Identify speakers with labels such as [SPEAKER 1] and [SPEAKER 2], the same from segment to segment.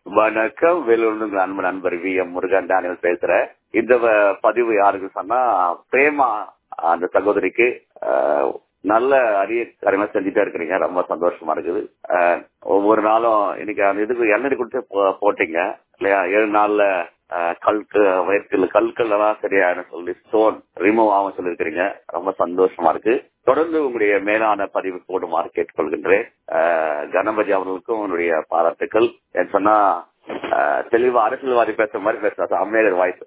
[SPEAKER 1] வணக்கம் வேலூர் அன்பு நண்பர் வி எம் முருகன் டேனியல் பேசுறேன் இந்த வ- பதிவு யாருக்கு சொன்னா பிரேமா அந்த சகோதரிக்கு அஹ், நல்ல அரிய காரியமா செஞ்சுட்டே இருக்கிறீங்க ரொம்ப சந்தோஷமா இருக்குது அஹ், ஒவ்வொரு நாளும் இன்னைக்கு அந்த இதுக்கு எண்ணெய் கொடுத்து போ- போட்டீங்க இல்லையா ஏழு நாள்ல அஹ், கல்கு வயிற்றுல கல்கள் எல்லாம் சரியான சொல்லி ஸ்டோன் ரிமூவ் ஆகும் சொல்லியிருக்கிறீங்க ரொம்ப சந்தோஷமா இருக்கு தொடர்ந்து உங்களுடைய மேலான பதிவு போடுமாறு கேட்டுக்கொள்கின்றேன் அஹ், கணபதி அவர்களுக்கும் உங்களுடைய பாராட்டுக்கள் ஏன்னு சொன்னா அஹ், தெளிவா அரசியல்வாதி பேசுற மாதிரி பேசுறாரு அம்மேகர் வாய்ஸ்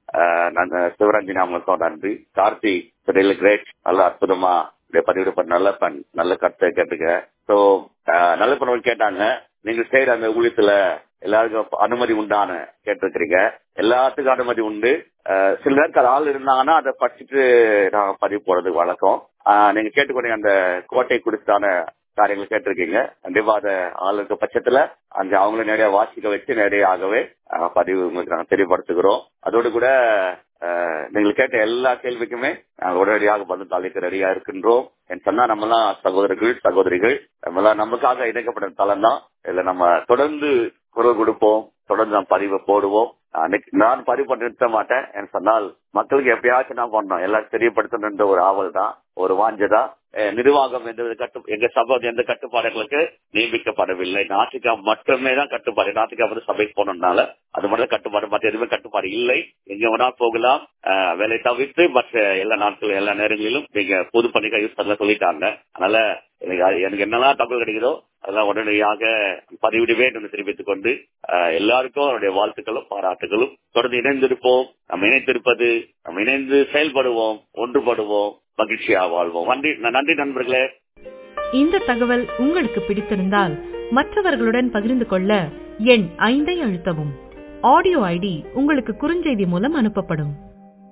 [SPEAKER 1] நான் சிவரஞ்சனி அவங்களுக்கும் நன்றி கார்த்தி கிரேட் நல்ல அற்புதமா இப்படி பதிவு பண்ண நல்ல பண் நல்ல கருத்தை கேட்டுக்க சோ நல்ல பண்ணவங்க கேட்டாங்க நீங்க செய்யற அந்த ஊழியத்துல எல்லாருக்கும் அனுமதி உண்டான கேட்டிருக்கிறீங்க எல்லாத்துக்கும் அனுமதி உண்டு அஹ், சில நேரத்தில் அது ஆள் இருந்தாங்கன்னா அதை படிச்சுட்டு நான் பதிவு போடுறது வழக்கம் அஹ், நீங்க கேட்டுக்கொண்டீங்க அந்த கோட்டை குறித்தான காரியங்கள் கேட்டிருக்கீங்க கண்டிப்பா அதை ஆள் இருக்க பட்சத்துல அங்க அவங்கள நேரடியா வாசிக்க வச்சு நேரடியாகவே அஹ், பதிவு உங்களுக்கு நாங்க தெரியப்படுத்துகிறோம் அதோடு கூட அஹ், நீங்கள் கேட்ட எல்லா கேள்விக்குமே நாங்கள் உடனடியாக பதில் அளிக்க ரெடியா இருக்கின்றோம் என்று சொன்னா நம்மலாம் சகோதரர்கள் சகோதரிகள் நம்மளாம் நமக்காக இணைக்கப்பட்ட தளம் தான் இதுல நம்ம தொடர்ந்து குரல் கொடுப்போம் தொடர்ந்து நாம் பதிவை போடுவோம் அன்னைக்கு நான் பதிவு பண்ண நிறுத்த மாட்டேன் என்று சொன்னால் மக்களுக்கு எப்பயாச்சும் நான் பண்ணோம் எல்லாரும் தெரியப்படுத்தணுன்ற ஒரு ஆவல் தான் ஒரு வாஞ்சதான் அஹ் நிர்வாகம் எந்த கட்டு எங்க சபை எந்த கட்டுப்பாடுகளுக்கு நியமிக்கப்படவில்லை நாட்டுக்கா மட்டுமே தான் கட்டுப்பாடு நாட்டுக்கா வந்து சபைக்கு போனோம்னால அது மட்டும் கட்டுப்பாடு மற்ற எதுவுமே கட்டுப்பாடு இல்லை எங்க வேணா போகலாம் அஹ் வேலை தவிர்த்து மற்ற எல்லா நாட்கள் எல்லா நேரங்களிலும் நீங்க பொது பணிகள் யூஸ் பண்ண சொல்லிட்டாங்க அதனால எனக்கு அது- எனக்கு என்னெல்லாம் தகவல் கிடைக்குதோ அதெல்லாம் உடனடியாக பதிவிடுவேன் என்று தெரிவித்துக் கொண்டு அஹ், எல்லாருக்கும் அவருடைய வாழ்த்துக்களும் பாராட்டுகளும் தொடர்ந்து இணைந்திருப்போம் நம்ம இணைந்திருப்பது நம்ம இணைந்து செயல்படுவோம் ஒன்றுபடுவோம் மகிழ்ச்சியா வாழ்வோம் நன்றி நன்றி நண்பர்களே
[SPEAKER 2] இந்த தகவல் உங்களுக்கு பிடித்திருந்தால் மற்றவர்களுடன் பகிர்ந்து கொள்ள எண் ஐந்தை அழுத்தவும் ஆடியோ ஐடி உங்களுக்கு குறுஞ்செய்தி மூலம் அனுப்பப்படும்